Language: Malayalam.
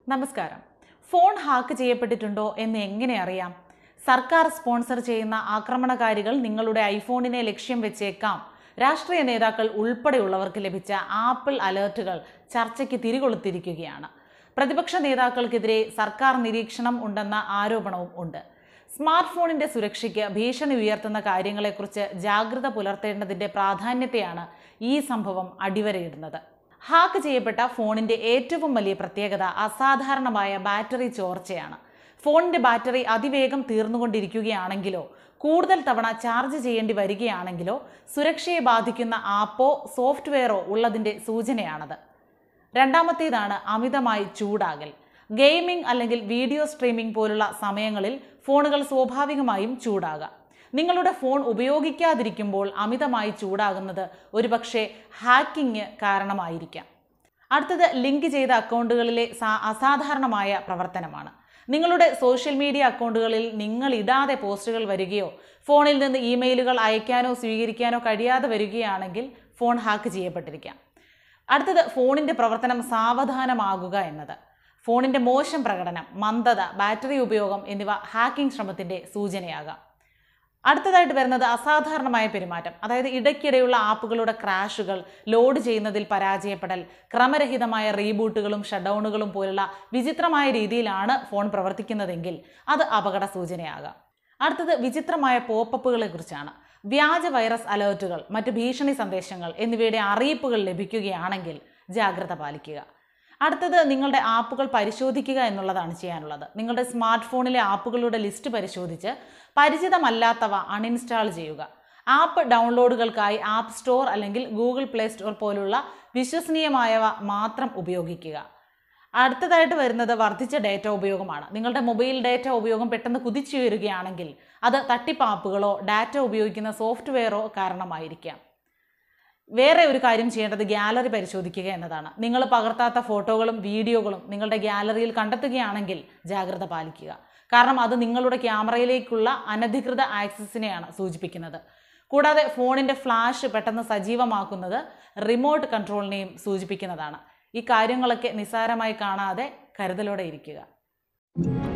നമസ്കാരം ഫോൺ ഹാക്ക് ചെയ്യപ്പെട്ടിട്ടുണ്ടോ എന്ന് എങ്ങനെ അറിയാം സർക്കാർ സ്പോൺസർ ചെയ്യുന്ന ആക്രമണകാരികൾ നിങ്ങളുടെ ഐഫോണിനെ ലക്ഷ്യം വെച്ചേക്കാം രാഷ്ട്രീയ നേതാക്കൾ ഉൾപ്പെടെയുള്ളവർക്ക് ലഭിച്ച ആപ്പിൾ അലേർട്ടുകൾ ചർച്ചയ്ക്ക് തിരികൊളുത്തിരിക്കുകയാണ് പ്രതിപക്ഷ നേതാക്കൾക്കെതിരെ സർക്കാർ നിരീക്ഷണം ഉണ്ടെന്ന ആരോപണവും ഉണ്ട് സ്മാർട്ട് ഫോണിന്റെ സുരക്ഷയ്ക്ക് ഭീഷണി ഉയർത്തുന്ന കാര്യങ്ങളെക്കുറിച്ച് ജാഗ്രത പുലർത്തേണ്ടതിന്റെ പ്രാധാന്യത്തെയാണ് ഈ സംഭവം അടിവരയിടുന്നത് ഹാക്ക് ചെയ്യപ്പെട്ട ഫോണിന്റെ ഏറ്റവും വലിയ പ്രത്യേകത അസാധാരണമായ ബാറ്ററി ചോർച്ചയാണ് ഫോണിന്റെ ബാറ്ററി അതിവേഗം തീർന്നുകൊണ്ടിരിക്കുകയാണെങ്കിലോ കൂടുതൽ തവണ ചാർജ് ചെയ്യേണ്ടി വരികയാണെങ്കിലോ സുരക്ഷയെ ബാധിക്കുന്ന ആപ്പോ സോഫ്റ്റ്വെയറോ ഉള്ളതിന്റെ സൂചനയാണത് രണ്ടാമത്തേതാണ് അമിതമായി ചൂടാകൽ ഗെയിമിംഗ് അല്ലെങ്കിൽ വീഡിയോ സ്ട്രീമിംഗ് പോലുള്ള സമയങ്ങളിൽ ഫോണുകൾ സ്വാഭാവികമായും ചൂടാകാം നിങ്ങളുടെ ഫോൺ ഉപയോഗിക്കാതിരിക്കുമ്പോൾ അമിതമായി ചൂടാകുന്നത് ഒരുപക്ഷെ ഹാക്കിംഗ് കാരണമായിരിക്കാം അടുത്തത് ലിങ്ക് ചെയ്ത അക്കൗണ്ടുകളിലെ സാ- അസാധാരണമായ പ്രവർത്തനമാണ് നിങ്ങളുടെ സോഷ്യൽ മീഡിയ അക്കൗണ്ടുകളിൽ നിങ്ങൾ ഇടാതെ പോസ്റ്റുകൾ വരികയോ ഫോണിൽ നിന്ന് ഇമെയിലുകൾ അയക്കാനോ സ്വീകരിക്കാനോ കഴിയാതെ വരികയാണെങ്കിൽ ഫോൺ ഹാക്ക് ചെയ്യപ്പെട്ടിരിക്കാം അടുത്തത് ഫോണിന്റെ പ്രവർത്തനം സാവധാനമാകുക എന്നത് ഫോണിന്റെ മോശം പ്രകടനം മന്ദത ബാറ്ററി ഉപയോഗം എന്നിവ ഹാക്കിംഗ് ശ്രമത്തിന്റെ സൂചനയാകാം അടുത്തതായിട്ട് വരുന്നത് അസാധാരണമായ പെരുമാറ്റം അതായത് ഇടയ്ക്കിടെയുള്ള ആപ്പുകളുടെ ക്രാഷുകൾ ലോഡ് ചെയ്യുന്നതിൽ പരാജയപ്പെടൽ ക്രമരഹിതമായ റീബൂട്ടുകളും ഷട്ട്ഡൗണുകളും പോലുള്ള വിചിത്രമായ രീതിയിലാണ് ഫോൺ പ്രവർത്തിക്കുന്നതെങ്കിൽ അത് അപകട സൂചനയാകാം അടുത്തത് വിചിത്രമായ പോപ്പപ്പുകളെ കുറിച്ചാണ് വ്യാജ വൈറസ് അലേർട്ടുകൾ മറ്റ് ഭീഷണി സന്ദേശങ്ങൾ എന്നിവയുടെ അറിയിപ്പുകൾ ലഭിക്കുകയാണെങ്കിൽ ജാഗ്രത പാലിക്കുക അടുത്തത് നിങ്ങളുടെ ആപ്പുകൾ പരിശോധിക്കുക എന്നുള്ളതാണ് ചെയ്യാനുള്ളത് നിങ്ങളുടെ സ്മാർട്ട് ഫോണിലെ ആപ്പുകളുടെ ലിസ്റ്റ് പരിശോധിച്ച് പരിചിതമല്ലാത്തവ അൺഇൻസ്റ്റാൾ ചെയ്യുക ആപ്പ് ഡൗൺലോഡുകൾക്കായി ആപ്പ് സ്റ്റോർ അല്ലെങ്കിൽ ഗൂഗിൾ പ്ലേ സ്റ്റോർ പോലുള്ള വിശ്വസനീയമായവ മാത്രം ഉപയോഗിക്കുക അടുത്തതായിട്ട് വരുന്നത് വർദ്ധിച്ച ഡേറ്റ ഉപയോഗമാണ് നിങ്ങളുടെ മൊബൈൽ ഡേറ്റ ഉപയോഗം പെട്ടെന്ന് കുതിച്ചുയരുകയാണെങ്കിൽ അത് തട്ടിപ്പ് ആപ്പുകളോ ഡാറ്റ ഉപയോഗിക്കുന്ന സോഫ്റ്റ്വെയറോ കാരണമായിരിക്കാം വേറെ ഒരു കാര്യം ചെയ്യേണ്ടത് ഗാലറി പരിശോധിക്കുക എന്നതാണ് നിങ്ങൾ പകർത്താത്ത ഫോട്ടോകളും വീഡിയോകളും നിങ്ങളുടെ ഗാലറിയിൽ കണ്ടെത്തുകയാണെങ്കിൽ ജാഗ്രത പാലിക്കുക കാരണം അത് നിങ്ങളുടെ ക്യാമറയിലേക്കുള്ള അനധികൃത ആക്സസിനെയാണ് സൂചിപ്പിക്കുന്നത് കൂടാതെ ഫോണിൻ്റെ ഫ്ലാഷ് പെട്ടെന്ന് സജീവമാക്കുന്നത് റിമോട്ട് കൺട്രോളിനെയും സൂചിപ്പിക്കുന്നതാണ് ഈ കാര്യങ്ങളൊക്കെ നിസ്സാരമായി കാണാതെ കരുതലോടെ ഇരിക്കുക